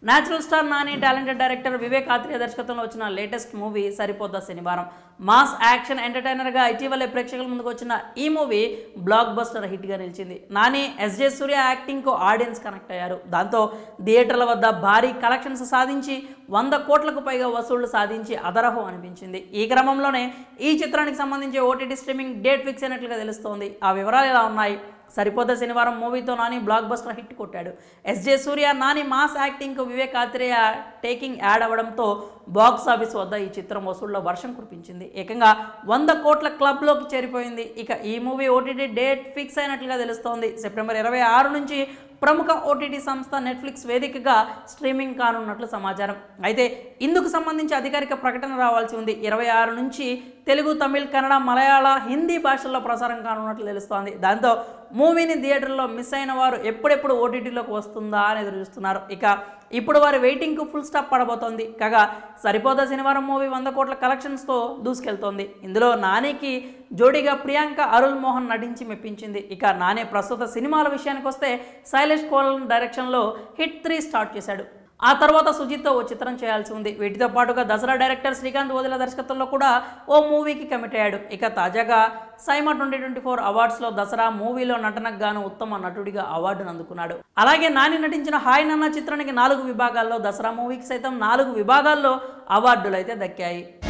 natural star Nani talented director Vivek Athreya దర్శకత్వంలో వచ్చిన latest movie సరిపోద్దా శనివారం మాస్ యాక్షన్ ఎంటర్టైనర్గా ఇటీవలే ప్రేక్షకుల ముందుకు వచ్చిన ఈ మూవీ బ్లాక్ బస్టర్ హిట్గా నిలిచింది నాని ఎస్జే సూర్య యాక్టింగ్కు ఆడియన్స్ కనెక్ట్ అయ్యారు దాంతో థియేటర్ల వద్ద భారీ కలెక్షన్స్ సాధించి వంద కోట్లకు పైగా వసూళ్లు సాధించి అదరహం అనిపించింది ఈ క్రమంలోనే ఈ చిత్రానికి సంబంధించి ఓటీటీ స్ట్రీమింగ్ డేట్ ఫిక్స్ అయినట్లుగా తెలుస్తోంది ఆ వివరాలు ఎలా ఉన్నాయి సరిపోద్ద శనివారం మూవీతో నాని బ్లాక్ బస్టర్ హిట్ కొట్టాడు ఎస్జే సూర్య నాని మాస్ యాక్టింగ్కు వివేక్ ఆత్రేయ టేకింగ్ యాడ్ అవ్వడంతో బాక్స్ ఆఫీస్ వద్ద ఈ చిత్రం వసూళ్ల వర్షం కురిపించింది ఏకంగా వంద కోట్ల క్లబ్లోకి చేరిపోయింది ఇక ఈ మూవీ ఓటీటీ డేట్ ఫిక్స్ అయినట్లుగా తెలుస్తోంది సెప్టెంబర్ ఇరవై ఆరు నుంచి ప్రముఖ ఓటీటీ సంస్థ నెట్ఫ్లిక్స్ వేదికగా స్ట్రీమింగ్ కానున్నట్లు సమాచారం అయితే ఇందుకు సంబంధించి అధికారిక ప్రకటన రావాల్సి ఉంది ఇరవై ఆరు నుంచి తెలుగు తమిళ్ కన్నడ మలయాళ హిందీ భాషల్లో ప్రసారం కానున్నట్లు తెలుస్తోంది దాంతో మూవీని థియేటర్లో మిస్ అయిన వారు ఎప్పుడెప్పుడు ఓటీటీలోకి వస్తుందా అని ఎదురు చూస్తున్నారు ఇక ఇప్పుడు వారి వెయిటింగ్కు ఫుల్ స్టాప్ పడబోతోంది కాగా సరిపోదా శనివారం మూవీ వంద కోట్ల కలెక్షన్స్తో దూసుకెళ్తోంది ఇందులో నానికి జోడీగా ప్రియాంక అరుల్ మోహన్ నటించి మెప్పించింది ఇక నానే ప్రస్తుత సినిమాల విషయానికి వస్తే శైలేష్ కోలన్ డైరెక్షన్లో హిట్ త్రీ స్టార్ట్ చేశాడు ఆ తర్వాత సుజిత్తో ఓ చిత్రం చేయాల్సి ఉంది వీటితో పాటుగా దసరా డైరెక్టర్ శ్రీకాంత్ వదిల దర్శకత్వంలో కూడా ఓ మూవీకి కమిట్ అయ్యాడు ఇక తాజాగా సైమా ట్వంటీ ట్వంటీ ఫోర్ అవార్డ్స్లో దసరా మూవీలో నటనకు గాను ఉత్తమ నటుడిగా అవార్డును అందుకున్నాడు అలాగే నాని నటించిన హాయ్ నన్న చిత్రానికి నాలుగు విభాగాల్లో దసరా మూవీకి సైతం నాలుగు విభాగాల్లో అవార్డులు అయితే దక్కాయి